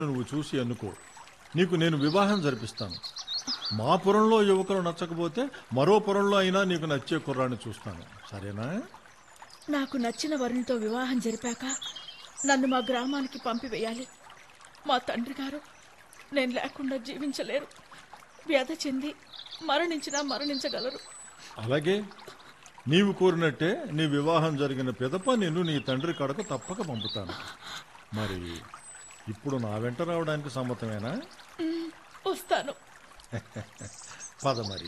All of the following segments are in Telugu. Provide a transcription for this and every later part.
నువ్వు చూసి అనుకో నీకు నేను వివాహం జరిపిస్తాను మా పురంలో యువకులు నచ్చకపోతే మరో పురంలో అయినా నీకు నచ్చే కుర్రాన్ని చూస్తాను సరేనా నాకు నచ్చిన వరునితో వివాహం జరిపాక నన్ను మా గ్రామానికి పంపివేయాలి మా తండ్రి గారు నేను లేకుండా జీవించలేరు వ్యధ చెంది మరణించినా మరణించగలరు అలాగే నీవు కోరినట్టే నీ వివాహం జరిగిన పిదప నిన్ను నీ తండ్రి కడకు తప్పక పంపుతాను మరి ఇప్పుడు నా వెంట రావడానికి సమ్మతమేనా మ్, వస్తాను పద మరి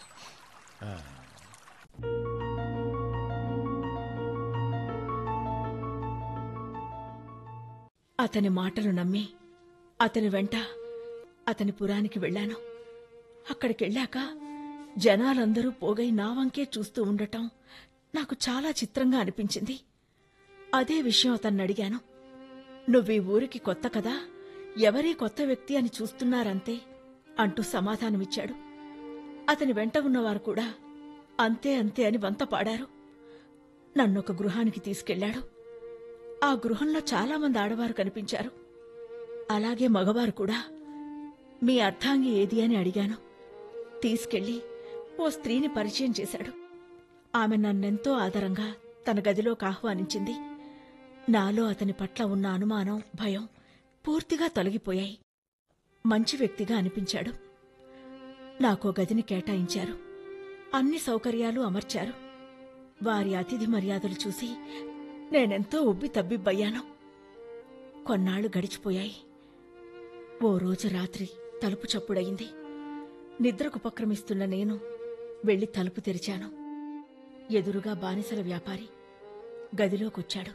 అతని మాటలు నమ్మి అతని వెంట అతని పురానికి వెళ్ళాను అక్కడికి వెళ్ళాక జనాలందరూ పోగై నా వంకే చూస్తూ ఉండటం నాకు చాలా చిత్రంగా అనిపించింది అదే విషయం అతన్ని అడిగాను నువ్వీ ఊరికి కొత్త కదా ఎవరీ కొత్త వ్యక్తి అని చూస్తున్నారంతే అంటూ సమాధానమిచ్చాడు అతని వెంట ఉన్నవారు కూడా అంతే అంతే అని వంత పాడారు నన్నొక గృహానికి తీసుకెళ్లాడు ఆ గృహంలో చాలా మంది ఆడవారు కనిపించారు అలాగే మగవారు కూడా మీ అర్థాంగి ఏది అని అడిగాను తీసుకెళ్లి ఓ స్త్రీని పరిచయం చేశాడు ఆమె నన్నెంతో ఆదరంగా తన గదిలోకి ఆహ్వానించింది నాలో అతని పట్ల ఉన్న అనుమానం భయం పూర్తిగా తొలగిపోయాయి మంచి వ్యక్తిగా అనిపించాడు నాకో గదిని కేటాయించారు అన్ని సౌకర్యాలు అమర్చారు వారి అతిథి మర్యాదలు చూసి నేనెంతో ఉబ్బి తబ్బిబ్బయ్యాను కొన్నాళ్లు గడిచిపోయాయి ఓ రోజు రాత్రి తలుపు చప్పుడయింది నిద్రకు ఉపక్రమిస్తున్న నేను వెళ్లి తలుపు తెరిచాను ఎదురుగా బానిసల వ్యాపారి గదిలోకొచ్చాడు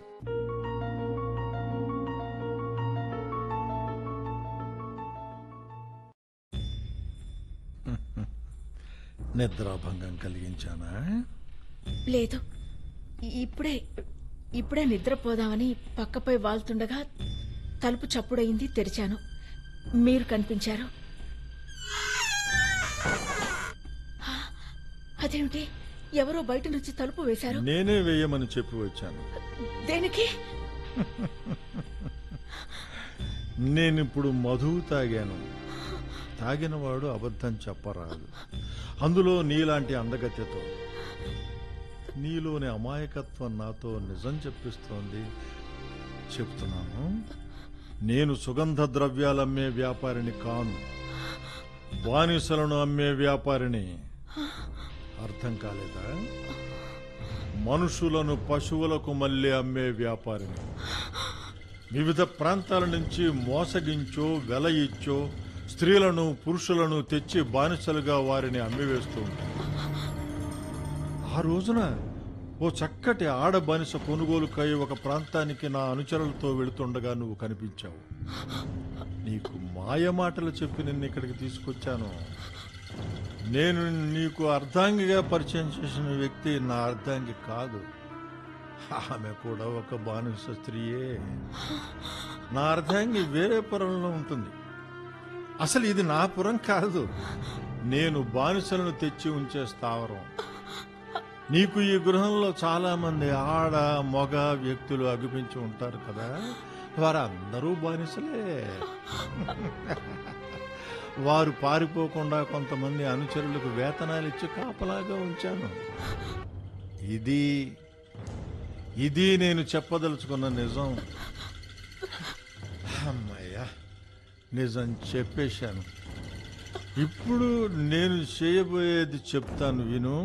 నిద్రాభంగం కలిగించానా లేదు ఇప్పుడే ఇప్పుడే నిద్రపోదామని పక్కపై వాల్తుండగా తలుపు చప్పుడయింది తెరిచాను మీరు కనిపించారు ఆ, అదేమిటి ఎవరో బయట నుంచి తలుపు వేశారు నేనే వేయమని చెప్పి వచ్చాను దేనికి నేనిప్పుడు మధువు తాగాను తాగినవాడు అబద్ధం చెప్పరాదు అందులో నీలాంటి అందగత్యతో నీలోని అమాయకత్వం నాతో నిజం చెప్పిస్తోంది చెప్తున్నాను నేను సుగంధ ద్రవ్యాలమ్మే వ్యాపారిని కాను బానిసలను అమ్మే వ్యాపారిని అర్థం కాలేదా మనుషులను పశువులకు మళ్ళీ అమ్మే వ్యాపారిని వివిధ ప్రాంతాల నుంచి మోసగించో వెల ఇచ్చో స్త్రీలను పురుషులను తెచ్చి బానిసలుగా వారిని అమ్మివేస్తూ ఉంటారు ఆ రోజున ఓ చక్కటి ఆడ బానిస కొనుగోలుకై ఒక ప్రాంతానికి నా అనుచరులతో వెళుతుండగా నువ్వు కనిపించావు నీకు మాయ మాటలు చెప్పి నిన్ను ఇక్కడికి తీసుకొచ్చాను నేను నీకు అర్ధాంగిగా పరిచయం చేసిన వ్యక్తి నా అర్ధాంగి కాదు ఆమె కూడా ఒక బానిస స్త్రీయే నా అర్ధాంగి వేరే పురంలో ఉంటుంది అసలు ఇది నా పురం కాదు నేను బానిసలను తెచ్చి ఉంచే స్థావరం నీకు ఈ గృహంలో చాలా మంది ఆడ మగ వ్యక్తులు అగుపించి ఉంటారు కదా వారందరూ బానిసలే వారు పారిపోకుండా కొంతమంది అనుచరులకు వేతనాలు ఇచ్చి కాపలాగా ఉంచాను ఇది ఇది నేను చెప్పదలుచుకున్న నిజం అమ్మయ్యా నిజం చెప్పేశాను ఇప్పుడు నేను చేయబోయేది చెప్తాను విను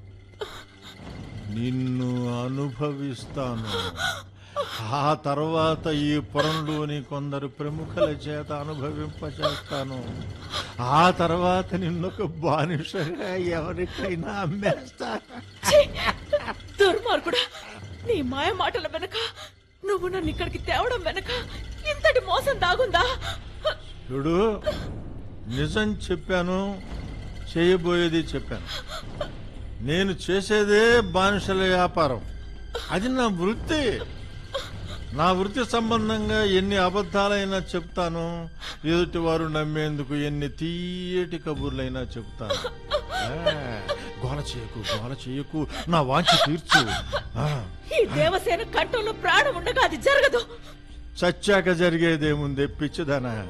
నిన్ను అనుభవిస్తాను ఆ తర్వాత ఈ పురంలోని కొందరు ప్రముఖుల చేత అనుభవింపచేస్తాను ఆ తర్వాత నిన్నొక బానిసగా ఎవరికైనా అమ్మేస్తాను ఛీ! దుర్మార్గుడా నీ మాయ మాటల వెనక నువ్వు నన్ను ఇక్కడికి తేవడం వెనక ఇంతటి మోసం దాగుందా చూడు నిజం చెప్పాను చేయబోయేది చెప్పాను నేను చేసేదే బానిసల వ్యాపారం అది నా వృత్తి నా వృత్తి సంబంధంగా ఎన్ని అబద్ధాలైనా చెప్తాను ఎదుటి వారు నమ్మేందుకు ఎన్ని తీయటి కబుర్లైనా చెప్తాను ఆ, గోల చేయకు గోల చేయకు నా వాంఛ తీర్చు ఆ, ఈ దేవసేన కంఠంలో ప్రాణం ఉండగా అది జరగదు చచ్చాక జరిగేదేముంది పిచ్చిదనా